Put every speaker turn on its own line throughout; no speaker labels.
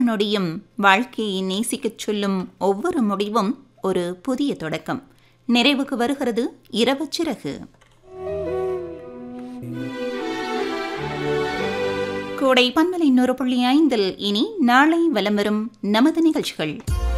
நொடியும் வாழ்க்கையை நேசிக்கச் சொல்லும் ஒவ்வொரு முடிவும் ஒரு புதிய தொடக்கம் நிறைவுக்கு வருகிறது இரவு சிறகு கோடை பன்மலை நூறு புள்ளி ஐந்தில் இனி நாளை வலம் வரும் நமது நிகழ்ச்சிகள்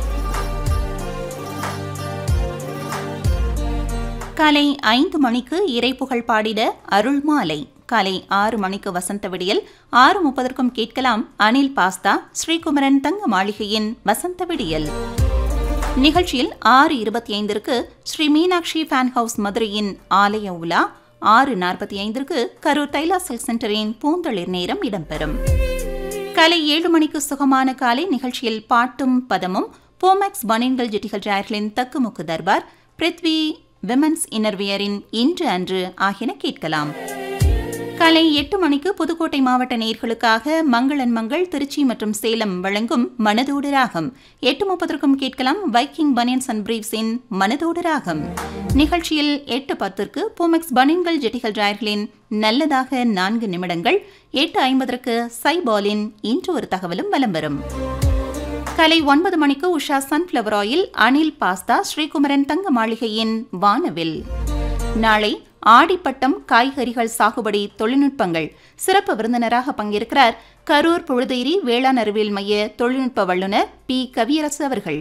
காலை ஐந்து மணிக்கு இறைப்புகழ் பாடிட அருள் மாலை காலை ஆறு மணிக்கு வசந்த விடியல் ஆறு முப்பதற்கும் கேட்கலாம் அனில் பாஸ்தா ஸ்ரீகுமரன் தங்க மாளிகையின் வசந்த விடியல் நிகழ்ச்சியில் ஆறு இருபத்தி ஐந்திற்கு ஸ்ரீ மீனாட்சி ஃபேன் ஹவுஸ் மதுரையின் ஆலய உலா ஆறு நாற்பத்தி ஐந்திற்கு கரூர் தைலா செல் சென்டரின் பூந்தளிர் நேரம் இடம்பெறும் காலை ஏழு மணிக்கு சுகமான காலை நிகழ்ச்சியில் பாட்டும் பதமும் போமேக்ஸ் பனின்கள் ஜெட்டிகள் ஜாயர்களின் தக்குமுக்கு தர்பார் பிருத்வி விமன்ஸ் இன்னர்வியரின் இன்று அன்று ஆகியன கேட்கலாம் காலை எட்டு மணிக்கு புதுக்கோட்டை மாவட்ட நேர்களுக்காக மங்களன் மங்கள் திருச்சி மற்றும் சேலம் வழங்கும் மனதோடு ராகம் எட்டு முப்பதற்கும் கேட்கலாம் வைக்கிங் பனியன்ஸ் அண்ட் பிரீவ்ஸின் மனதோடு ராகம் நிகழ்ச்சியில் எட்டு பத்திற்கு பூமெக்ஸ் பனியன்கள் ஜெட்டிகள் டிராயர்களின் நல்லதாக நான்கு நிமிடங்கள் எட்டு ஐம்பதற்கு சைபாலின் இன்று ஒரு தகவலும் வலம் வரும் காலை ஒன்பது மணிக்கு Usha sunflower oil Anil pasta Srikumaran தங்க மாளிகையின் வானவில் நாளை ஆடிப்பட்டம் காய்கறிகள் சாகுபடி தொழில்நுட்பங்கள் சிறப்பு விருந்தினராக பங்கேற்கிறார் கரூர் புழுதேரி வேளாண் அறிவியல் மைய தொழில்நுட்ப வல்லுநர் பி கவியரசு அவர்கள்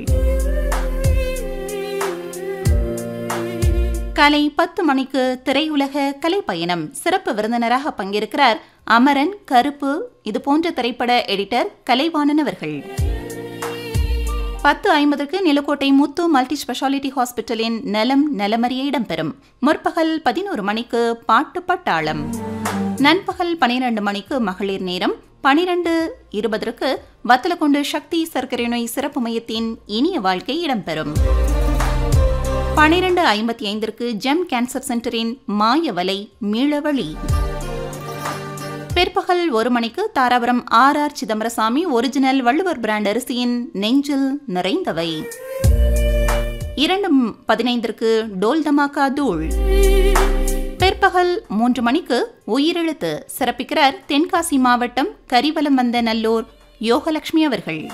காலை பத்து மணிக்கு திரையுலக கலைப்பயணம் சிறப்பு விருந்தினராக பங்கேற்கிறார் அமரன் கருப்பு இது போன்ற திரைப்பட எடிட்டர் கலைவாணன் அவர்கள் பத்து ஐம்பதுக்கு நிலக்கோட்டை முத்து மல்டி ஸ்பெஷாலிட்டி ஹாஸ்பிட்டலின் நலம் நலமறிய இடம்பெறும் முற்பகல் பதினோரு மணிக்கு பாட்டு பட்டாளம் நண்பகல் பனிரெண்டு மணிக்கு மகளிர் நேரம் பனிரெண்டு இருபதற்கு வத்தலக்குண்டு சக்தி சர்க்கரை நோய் சிறப்பு மையத்தின் இனிய வாழ்க்கை இடம்பெறும் பனிரெண்டு ஐம்பத்தி ஐந்திற்கு ஜெம் கேன்சர் சென்டரின் மாயவலை மீளவழி பிற்பகல் ஒரு மணிக்கு Dharapuram R R Chidambarasamy original Valluvar brand அரிசியின் நெஞ்சில் நிறைந்தவை இரண்டு பதினைந்திற்கு டோல் தமாக்கா தூள் பிற்பகல் மூன்று மணிக்கு உயிரெழுத்து சிறப்பிக்கிறார் தென்காசி மாவட்டம் கரிவலம் வந்த நல்லூர் யோகலட்சுமி அவர்கள்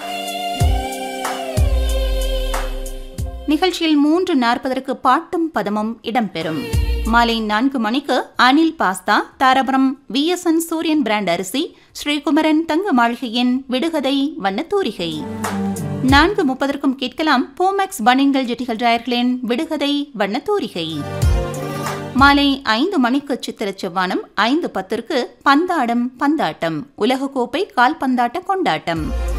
நிகழ்ச்சியில் மூன்று நாற்பதற்கு பாட்டும் பதமும் இடம்பெறும் மாலை நான்கு மணிக்கு Anil pasta Dharapuram VSN Suriyan brand அரிசி ஸ்ரீகுமரன் தங்க மாளிகையின் விடுகதை வண்ணத்தூரிகை நான்கு முப்பதற்கும் கேட்கலாம் போமேக்ஸ் பனின்கள் ஜெட்டிகள் ஜாயர்களின் விடுகதை வண்ணத்தூரிகை மாலை ஐந்து மணிக்கு சித்திர செவ்வானம் ஐந்து பத்திற்கு பந்தாடம் பந்தாட்டம் உலகக்கோப்பை கால்பந்தாட்ட கொண்டாட்டம்